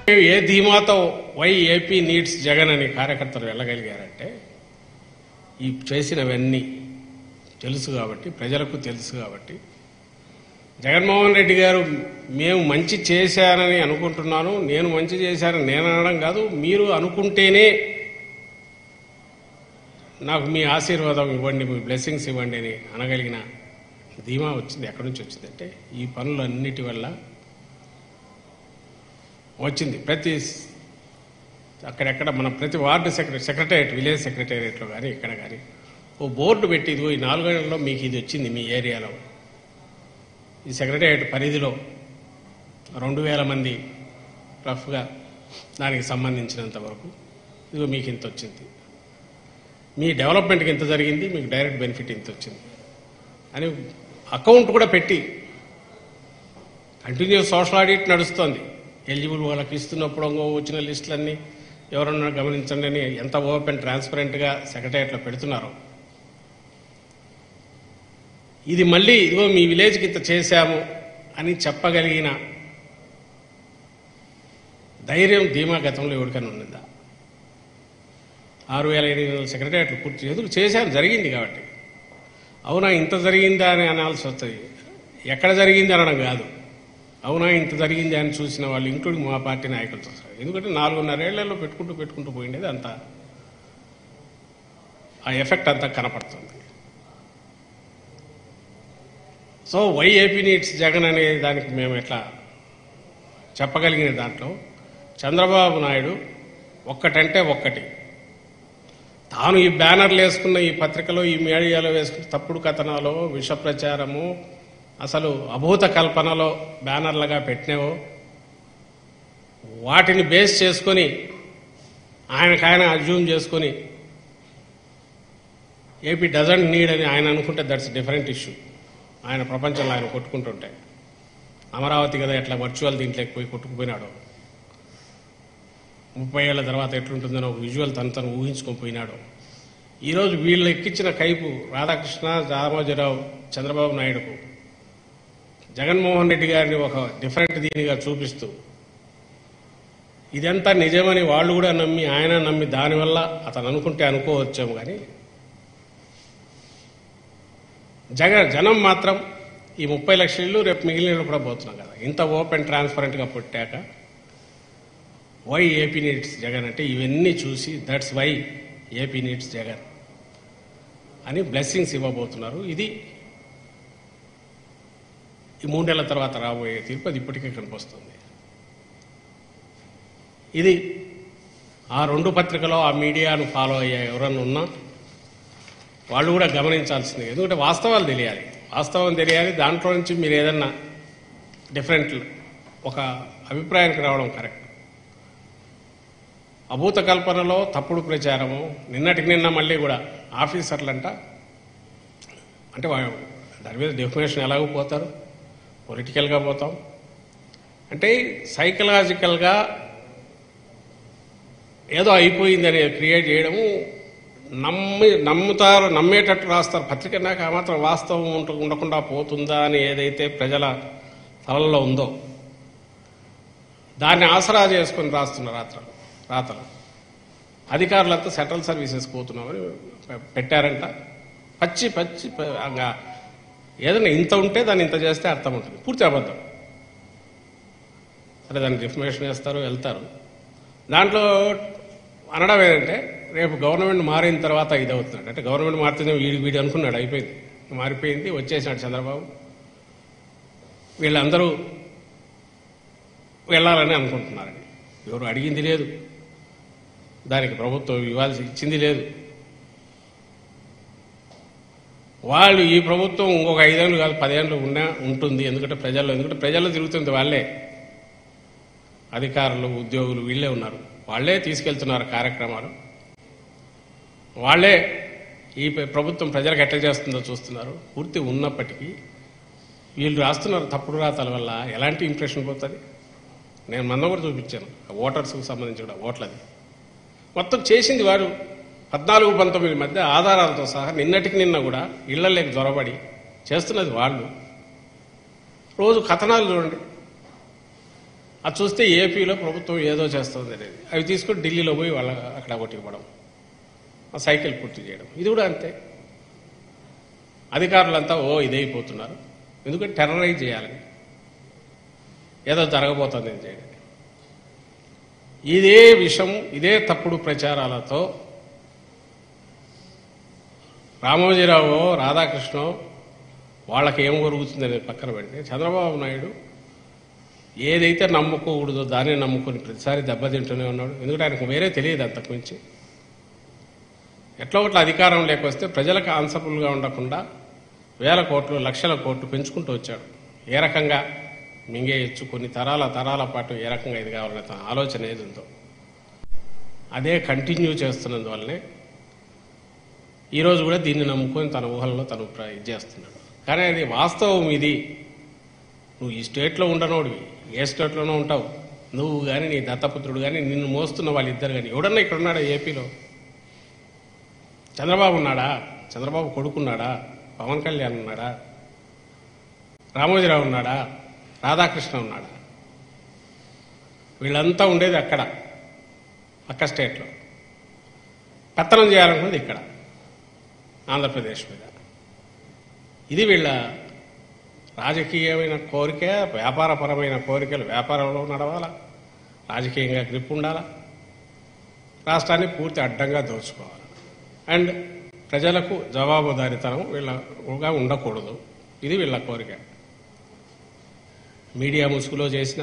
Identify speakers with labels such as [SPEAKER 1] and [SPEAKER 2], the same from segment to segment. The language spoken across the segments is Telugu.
[SPEAKER 1] ఏ ధీమాతో వై ఏపీ నీడ్స్ జగన్ అని కార్యకర్తలు వెళ్ళగలిగారంటే ఈ చేసినవన్నీ తెలుసు కాబట్టి ప్రజలకు తెలుసు కాబట్టి జగన్మోహన్ రెడ్డి గారు మేము మంచి చేశానని అనుకుంటున్నాను నేను మంచి చేశానని నేను అనడం కాదు మీరు అనుకుంటేనే నాకు మీ ఆశీర్వాదం ఇవ్వండి మీ బ్లెస్సింగ్స్ ఇవ్వండి అని అనగలిగిన ధీమా వచ్చింది ఎక్కడి నుంచి వచ్చిందంటే ఈ పనులన్నిటి వల్ల వచ్చింది ప్రతి అక్కడెక్కడ మన ప్రతి వార్డు సెక్రటరీ సెక్రటేరియట్ విలేజ్ సెక్రటేరియట్లో కానీ ఇక్కడ కానీ ఓ బోర్డు పెట్టి ఇదిగో ఈ నాలుగేళ్లలో మీకు ఇది వచ్చింది మీ ఏరియాలో ఈ సెక్రటేరియట్ పరిధిలో రెండు వేల మంది రఫ్గా దానికి సంబంధించినంత వరకు ఇదిగో మీకు ఇంత వచ్చింది మీ డెవలప్మెంట్కి ఇంత జరిగింది మీకు డైరెక్ట్ బెనిఫిట్ ఇంత వచ్చింది అని అకౌంట్ కూడా పెట్టి కంటిన్యూస్ సోషల్ ఆడిట్ నడుస్తోంది ఎలిజిబుల్ వాళ్ళకి ఇస్తున్నప్పుడు ఇంకో వచ్చిన లిస్టులన్నీ ఎవరన్నా గమనించండి అని ఎంత ఓపెన్ ట్రాన్స్పరెంట్గా సెక్రటరియట్లో పెడుతున్నారో ఇది మళ్ళీ ఇదిగో మీ విలేజ్కి ఇంత చేశాము అని చెప్పగలిగిన ధైర్యం ధీమా గతంలో ఎవరికైనా ఉన్నదా ఆరు వేల ఎనిమిది వందల సెక్రటరియట్లు పూర్తి ఎందుకు చేశాను జరిగింది కాబట్టి అవునా ఇంత జరిగిందా అని అనాల్సి వస్తుంది ఎక్కడ జరిగింది అనడం కాదు అవునా ఇంత జరిగింది అని చూసిన వాళ్ళు ఇంక్లూడింగ్ మా పార్టీ నాయకులతో సహా. ఎందుకంటే నాలుగున్నరేళ్లలో పెట్టుకుంటూ పెట్టుకుంటూ పోయిండేది అంతా ఆ ఎఫెక్ట్ అంతా కనపడుతుంది so why AP needs Jagan అనే దానికి మేము ఎట్లా చెప్పగలిగిన దాంట్లో చంద్రబాబు నాయుడు ఒక్కటంటే ఒక్కటి తాను ఈ బ్యానర్లు వేసుకున్న ఈ పత్రికలో ఈ మీడియాలో వేసుకున్న తప్పుడు కథనాలు విష ప్రచారము అసలు అభూత కల్పనలో బ్యానర్లుగా పెట్టినవో వాటిని బేస్ చేసుకొని ఆయనకాయన అజ్యూమ్ చేసుకొని ఏపీ డజంట్ నీడ్ అని ఆయన అనుకుంటే దట్స్ డిఫరెంట్ ఇష్యూ ఆయన ప్రపంచంలో ఆయన కొట్టుకుంటుంటే అమరావతి కదా ఎట్లా వర్చువల్ దీంట్లోకి పోయి కొట్టుకుపోయినాడు ముప్పై ఏళ్ల తర్వాత ఎట్లుంటుందని ఒక విజువల్ తను తను ఊహించుకొని పోయినాడు ఈరోజు వీళ్ళు ఎక్కించిన కైపు రాధాకృష్ణ రామోజీరావు చంద్రబాబు నాయుడుకు జగన్మోహన్ రెడ్డి గారిని ఒక డిఫరెంట్ దీనిగా చూపిస్తూ ఇదంతా నిజమని వాళ్ళు కూడా నమ్మి ఆయన నమ్మి దానివల్ల అతను అనుకుంటే అనుకోవచ్చాము కానీ జగన్ జనం మాత్రం ఈ ముప్పై లక్షల ఇల్లు రేపు మిగిలిన కూడా పోతున్నాం కదా ఇంత ఓపెన్ ట్రాన్స్పరెంట్గా పుట్టాక వై ఏపీ నీడ్స్ జగన్ అంటే ఇవన్నీ చూసి that's why AP needs Jagan అని బ్లెస్సింగ్స్ ఇవ్వబోతున్నారు ఇది ఈ మూడేళ్ల తర్వాత రాబోయే తీర్పు అది ఇప్పటికే కనిపిస్తుంది ఇది ఆ రెండు పత్రికలో ఆ మీడియాను ఫాలో అయ్యే ఎవరన్నా ఉన్నా వాళ్ళు కూడా గమనించాల్సింది ఎందుకంటే వాస్తవాలు తెలియాలి వాస్తవం తెలియాలి దాంట్లో నుంచి మీరు ఏదన్నా డిఫరెంట్ ఒక అభిప్రాయానికి రావడం కరెక్ట్ అభూత కల్పనలో తప్పుడు ప్రచారము నిన్నటికి నిన్న మళ్ళీ కూడా ఆఫీసర్లంట అంటే వా- దాని మీద డెఫినేషన్ ఎలాగో పోతారు పొలిటికల్గా పోతాం అంటే సైకలాజికల్గా ఏదో అయిపోయిందని క్రియేట్ చేయడము నమ్మి నమ్ముతారు నమ్మేటట్టు రాస్తారు పత్రిక నాకు ఆ మాత్రం వాస్తవం ఉంట- ఉండకుండా పోతుందా అని ఏదైతే ప్రజల తలల్లో ఉందో దాన్ని ఆసరా చేసుకొని రాస్తున్న రాత్రలు రాతలు అధికారులంతా సెంట్రల్ సర్వీసెస్ పోతున్నామని పె- పెట్టారంట పచ్చి పచ్చి ప- అంగా ఏదైనా ఇంత ఉంటే దాన్ని ఇంత చేస్తే అర్థం ఉంటుంది పూర్తి అబద్ధం అంటే దానికి ఇన్ఫర్మేషన్ వేస్తారు వెళ్తారు దాంట్లో అనడం ఏంటంటే రేపు గవర్నమెంట్ మారిన తర్వాత ఇది అవుతున్నాడు అంటే గవర్నమెంట్ మారుతుంది వీడి వీడి అనుకున్నాడు అయిపోయింది మారిపోయింది వచ్చేసినాడు చంద్రబాబు వీళ్ళందరూ వెళ్ళాలని అనుకుంటున్నారని ఎవరు అడిగింది లేదు దానికి ప్రభుత్వం ఇవ్వాల్సి ఇచ్చింది లేదు వాళ్ళు ఈ ప్రభుత్వం ఇంకొక ఐదేళ్ళు కాదు పదేళ్ళు ఉన్నా ఉంటుంది ఎందుకంటే ప్రజల్లో ఎందుకంటే ప్రజల్లో తిరుగుతుంది వాళ్ళే అధికారులు ఉద్యోగులు వీళ్ళే ఉన్నారు వాళ్ళే తీసుకెళ్తున్నారు కార్యక్రమాలు వాళ్ళే ఈ ప్ర- ప్రభుత్వం ప్రజలకు ఎట్లా చేస్తుందో చూస్తున్నారు పూర్తి ఉన్నప్పటికీ వీళ్ళు రాస్తున్నారు తప్పుడు రాతల వల్ల ఎలాంటి ఇంప్రెషన్ పోతుంది నేను మొన్న కూడా చూపించాను ఓటర్స్కి సంబంధించి కూడా ఓట్లది మొత్తం చేసింది వాడు పద్నాలుగు పంతొమ్మిది మధ్య ఆధారాలతో సహా నిన్నటికి నిన్న కూడా ఇళ్లలోకి దొరబడి చేస్తున్నది వాళ్ళు రోజు కథనాలు చూడండి అది చూస్తే ఏపీలో ప్రభుత్వం ఏదో చేస్తుంది అనేది అవి తీసుకొని ఢిల్లీలో పోయి వాళ్ళ అక్కడ ఒకటి ఇవ్వడం ఆ సైకిల్ పూర్తి చేయడం ఇది కూడా అంతే అధికారులంతా ఓ ఇదైపోతున్నారు ఎందుకంటే టెర్రరైజ్ చేయాలని ఏదో జరగబోతుంది అని చేయడం ఇదే విషం ఇదే తప్పుడు ప్రచారాలతో రామోజీరావు రాధాకృష్ణ వాళ్ళకి ఏం జరుగుతుందనేది పక్కన పెడితే చంద్రబాబు నాయుడు ఏదైతే నమ్ముకోకూడదో దాన్ని నమ్ముకొని ప్రతిసారి దెబ్బతింటూనే ఉన్నాడు ఎందుకంటే ఆయనకు వేరే తెలియదు అంతకుమించి ఎట్లా ఒకట్లా అధికారం లేకొస్తే ప్రజలకు ఆన్సర్ఫుల్గా ఉండకుండా వేల కోట్లు లక్షల కోట్లు పెంచుకుంటూ వచ్చాడు ఏ రకంగా మింగేయచ్చు కొన్ని తరాల తరాల పాటు ఏ రకంగా ఇది కావాలనే తన ఆలోచన ఏది ఉందో అదే కంటిన్యూ చేస్తున్నందువల్లనే ఈరోజు కూడా దీన్ని నమ్ముకొని తన ఊహల్లో తను ప్ర- ఇది చేస్తున్నాడు కానీ అది వాస్తవం ఇది నువ్వు ఈ స్టేట్లో ఉండనోడివి ఏ స్టేట్లోనో ఉంటావు నువ్వు కానీ నీ దత్తపుత్రుడు కానీ నిన్ను మోస్తున్న వాళ్ళిద్దరు కానీ ఎవడన్నా ఇక్కడ ఉన్నాడా ఏపీలో చంద్రబాబు ఉన్నాడా చంద్రబాబు కొడుకున్నాడా పవన్ కళ్యాణ్ ఉన్నాడా రామోజీరావు ఉన్నాడా రాధాకృష్ణ ఉన్నాడా వీళ్ళంతా ఉండేది అక్కడ పక్క స్టేట్లో పెత్తనం చేయాలనుకున్నది ఇక్కడ ఆంధ్రప్రదేశ్ మీద ఇది వీళ్ళ రాజకీయమైన కోరిక వ్యాపారపరమైన కోరికలు వ్యాపారంలో నడవాలా రాజకీయంగా గ్రిప్ ఉండాలా రాష్ట్రాన్ని పూర్తి అడ్డంగా దోచుకోవాలి అండ్ ప్రజలకు జవాబుదారీతనం వీళ్ళగా ఉండకూడదు ఇది వీళ్ళ కోరిక మీడియా ముసుగులో చేసిన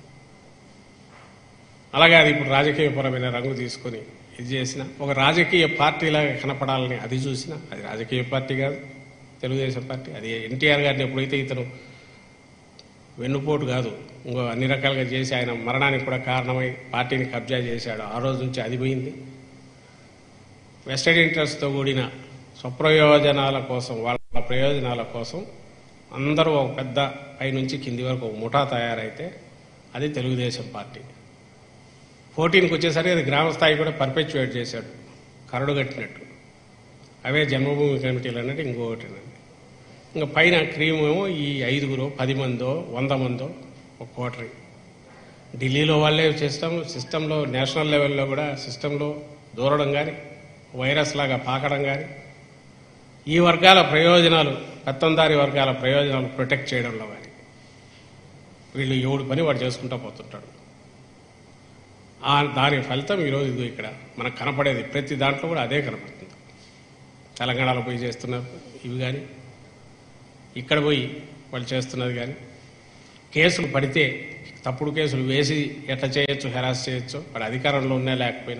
[SPEAKER 1] అలాగే అది ఇప్పుడు రాజకీయపరమైన రంగు తీసుకొని ఇది చేసిన ఒక రాజకీయ పార్టీలాగా కనపడాలని అది చూసిన అది రాజకీయ పార్టీ కాదు తెలుగుదేశం పార్టీ అది ఎన్టీఆర్ గారిని ఎప్పుడైతే ఇతను వెన్నుపోటు కాదు ఇంకో అన్ని రకాలుగా చేసి ఆయన మరణానికి కూడా కారణమై పార్టీని కబ్జా చేశాడు ఆ రోజు నుంచి అది పోయింది వెస్టెడ్ ఇంట్రెస్ట్తో కూడిన స్వప్రయోజనాల కోసం వాళ్ళ ప్రయోజనాల కోసం అందరూ ఒక పెద్ద పై నుంచి కింది వరకు ఒక ముఠా తయారైతే అది తెలుగుదేశం పార్టీ ఫోర్టీన్కి వచ్చేసరికి అది గ్రామ స్థాయి కూడా పర్పెచువేట్ చేశాడు కరడు కట్టినట్టు అవే జన్మభూమి కమిటీలు అన్నట్టు ఇంకొకటి అన్నది ఇంకా పైన క్రీమ్ ఏమో ఈ ఐదుగురు పది మందో వంద మందో ఒక కోటరీ ఢిల్లీలో వాళ్ళే సిస్టమ్ సిస్టంలో నేషనల్ లెవెల్లో కూడా సిస్టంలో దూరడం కానీ వైరస్ లాగా పాకడం కానీ ఈ వర్గాల ప్రయోజనాలు పెత్తందారి వర్గాల ప్రయోజనాలు ప్రొటెక్ట్ చేయడంలో కానీ వీళ్ళు ఎవడు పని వాడు చేసుకుంటూ పోతుంటాడు ఆ దాని ఫలితం ఈరోజు ఇదిగో ఇక్కడ మనకు కనపడేది ప్రతి దాంట్లో కూడా అదే కనపడుతుంది తెలంగాణలో పోయి చేస్తున్నారు ఇవి కానీ ఇక్కడ పోయి వాళ్ళు చేస్తున్నది కానీ కేసులు పడితే తప్పుడు కేసులు వేసి ఎట్లా చేయొచ్చు హెరాస్ చేయొచ్చు వాడు అధికారంలో ఉన్నా లేకపోయినా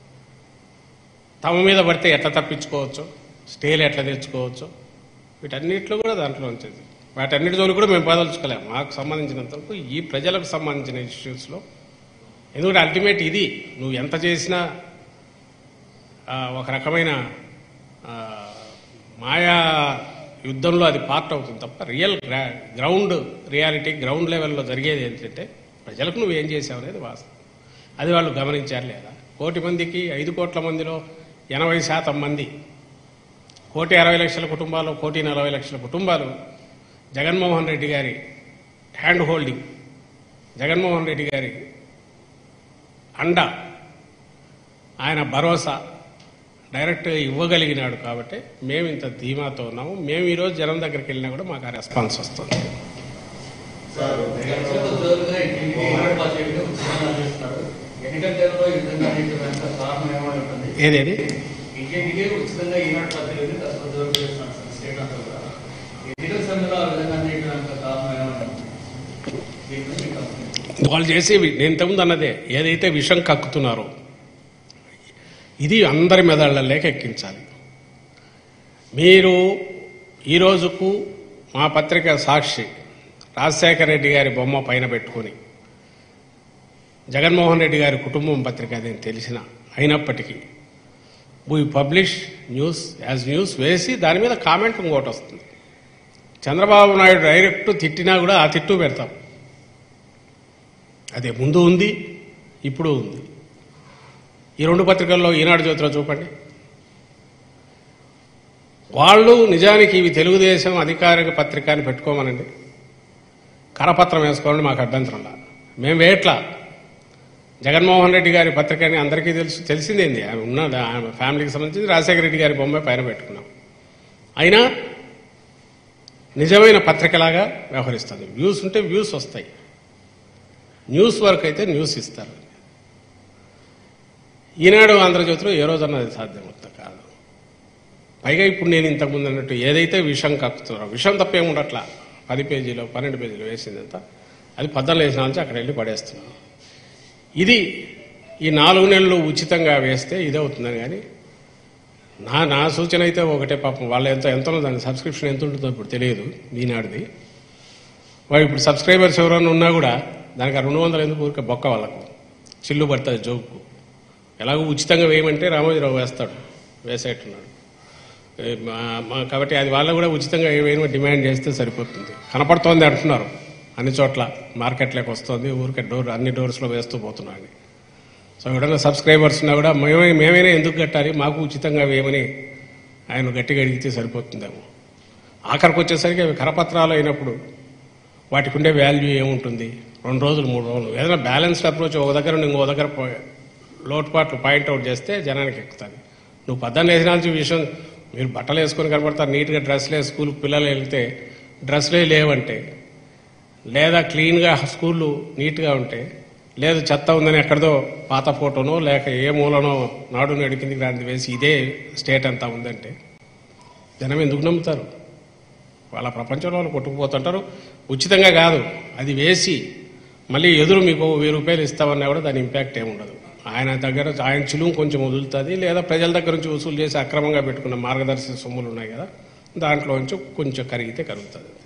[SPEAKER 1] తమ మీద పడితే ఎట్లా తప్పించుకోవచ్చు స్టేలు ఎట్లా తెచ్చుకోవచ్చు వీటన్నిటిలో కూడా దాంట్లో ఉంచేది వాటన్నిటి జోలు కూడా మేము పదలుచుకోలేము మాకు సంబంధించినంత వరకు ఈ ప్రజలకు సంబంధించిన ఇష్యూస్లో ఎందుకంటే అల్టిమేట్ ఇది నువ్వు ఎంత చేసినా ఆ, ఒక రకమైన ఆ, మాయా యుద్ధంలో అది పార్ట్ అవుతుంది తప్ప రియల్ గ్రా- గ్రౌండ్ రియాలిటీ గ్రౌండ్ లెవెల్లో జరిగేది ఏంటంటే ప్రజలకు నువ్వు ఏం చేసావు అనేది వాస్తవం అది వాళ్ళు గమనించారు లేదా కోటి మందికి ఐదు కోట్ల మందిలో ఎనభై శాతం మంది కోటి అరవై లక్షల కుటుంబాలు కోటి నలభై లక్షల కుటుంబాలు జగన్మోహన్ రెడ్డి గారి హ్యాండ్ హోల్డింగ్ జగన్మోహన్ రెడ్డి గారి అండ ఆయన భరోసా డైరెక్ట్గా ఇవ్వగలిగినాడు కాబట్టి మేము ఇంత ధీమాతో ఉన్నాము మేము ఈరోజు జనం దగ్గరికి వెళ్ళినా కూడా మాకు ఆ రెస్పాన్స్ వస్తుంది
[SPEAKER 2] ఎలక్షన్కు జోరుగా ఇంటింటికి ఈనాడు పార్టీలు ఉత్సాహంగా చేస్తున్నారు. ఎన్నికల టైంలో ఈ విధంగా అన్నింటి వెనక కారణం ఏమై ఉంటుంది?
[SPEAKER 1] ఏదేది
[SPEAKER 2] ఇంటింటికి ఉచితంగా ఈనాడు పార్టీలు తక్కువ జోరుగా చేస్తున్నారు సార్ స్టేట్ అంతా కూడా. ఎన్నికల సమయంలో ఆ విధంగా అన్నింటి వెనక కారణం ఏమై ఉంటుంది? దీని గురించి మీకు అభిప్రాయం.
[SPEAKER 1] వాళ్ళు చేసేవి నేను ఇంతకుముందు అన్నదే ఏదైతే విషం కక్కుతున్నారో ఇది అందరి మెదళ్లలోకి ఎక్కించాలి మీరు ఈ రోజుకు మా పత్రిక సాక్షి రాజశేఖర రెడ్డి గారి బొమ్మ పైన పెట్టుకొని జగన్మోహన్ రెడ్డి గారి కుటుంబం పత్రిక అదేం తెలిసిన అయినప్పటికీ we publish news as news వేసి దాని మీద కామెంట్ ఇంకోటి వస్తుంది చంద్రబాబు నాయుడు డైరెక్ట్ తిట్టినా కూడా ఆ తిట్టు పెడతాం అదే ముందు ఉంది ఇప్పుడు ఉంది ఈ రెండు పత్రికల్లో ఈనాడు జ్యోతిలో చూపండి వాళ్ళు నిజానికి ఇవి తెలుగుదేశం అధికారిక పత్రిక అని పెట్టుకోమనండి కరపత్రం వేసుకోవాలని మాకు అభ్యంతరం లా మేము వేయట్లా జగన్మోహన్ రెడ్డి గారి పత్రికని అందరికీ తెలుసు తెలిసిందేంది ఆమె ఉన్నది ఆమె ఫ్యామిలీకి సంబంధించి రాజశేఖర రెడ్డి గారి బొమ్మ పైన పెట్టుకున్నాం అయినా నిజమైన పత్రికలాగా వ్యవహరిస్తుంది వ్యూస్ ఉంటే వ్యూస్ వస్తాయి న్యూస్ వరకు అయితే న్యూస్ ఇస్తారు ఈనాడు ఆంధ్రజ్యోతిలో ఏ రోజన్నా అది సాధ్యమవుతుంది కాదు పైగా ఇప్పుడు నేను ఇంతకుముందు అన్నట్టు ఏదైతే విషం కక్కుతున్నారో విషం తప్పేం ఉండట్లా పది పేజీలో పన్నెండు పేజీలో వేసిందంతా అది పద్దలు వేసిన నుంచి అక్కడ వెళ్ళి పడేస్తున్నాను ఇది ఈ నాలుగు నెలలు ఉచితంగా వేస్తే ఇదే అవుతుందని కానీ నా నా సూచన అయితే ఒకటే పాపం వాళ్ళ ఎంత ఎంత దాని సబ్స్క్రిప్షన్ ఎంత ఉంటుందో ఇప్పుడు తెలియదు ఈనాడుది వాడు ఇప్పుడు సబ్స్క్రైబర్స్ ఎవరైనా ఉన్నా కూడా దానికి ఆ రెండు వందలు ఎందుకు ఊరికే బొక్క వాళ్ళకు చిల్లు పడుతుంది జోకు ఎలాగో ఉచితంగా వేయమంటే రామోజీరావు వేస్తాడు వేసేట్టున్నాడు ఏ, మా- మా- కాబట్టి అది వాళ్ళు కూడా ఉచితంగా వేయమని డిమాండ్ చేస్తే సరిపోతుంది కనపడుతోంది అంటున్నారు అన్ని చోట్ల మార్కెట్లోకి వస్తుంది ఊరికే డోర్ అన్ని డోర్స్లో వేస్తూ పోతున్నాడు సో ఎవడన్నా సబ్స్క్రైబర్స్ ఉన్నా కూడా మేమే మేమైనా ఎందుకు కట్టాలి మాకు ఉచితంగా వేయమని ఆయన గట్టిగా అడిగితే సరిపోతుందేమో ఆఖరికి వచ్చేసరికి అవి కరపత్రాలు అయినప్పుడు వాటికి ఉండే వాల్యూ ఏముంటుంది రెండు రోజులు మూడు రోజులు ఏదైనా బ్యాలెన్స్డ్ అప్రోచ్ ఒక దగ్గర నుండి ఇంకో దగ్గర పో- లోటుపాట్లు పాయింట్అవుట్ చేస్తే జనానికి ఎక్కుతుంది నువ్వు పద్దెనిమిది వేసిన నుంచి విషయం మీరు బట్టలు వేసుకొని కనబడతారు నీట్గా డ్రెస్లు వేసి స్కూల్ పిల్లలు వెళ్తే డ్రెస్లే లేవంటే లేదా క్లీన్గా స్కూళ్ళు నీట్గా ఉంటే లేదు చెత్త ఉందని ఎక్కడిదో పాత ఫోటోనో లేక ఏ మూలనో నాడు నేడు కిందికి రాంది వేసి ఇదే స్టేట్ అంతా ఉందంటే జనం ఎందుకు నమ్ముతారు వాళ్ళ ప్రపంచంలో వాళ్ళు కొట్టుకుపోతుంటారు ఉచితంగా కాదు అది వేసి మళ్ళీ ఎదురు మీకు ఓ వెయ్యి రూపాయలు ఇస్తామన్నా కూడా దాని ఇంపాక్ట్ ఏమి ఉండదు ఆయన దగ్గర ఆయన చిలుము కొంచెం వదులుతుంది లేదా ప్రజల దగ్గర నుంచి వసూలు చేసి అక్రమంగా పెట్టుకున్న మార్గదర్శక సొమ్ములు ఉన్నాయి కదా దాంట్లో నుంచి కొంచెం కరిగితే కరుగుతుంది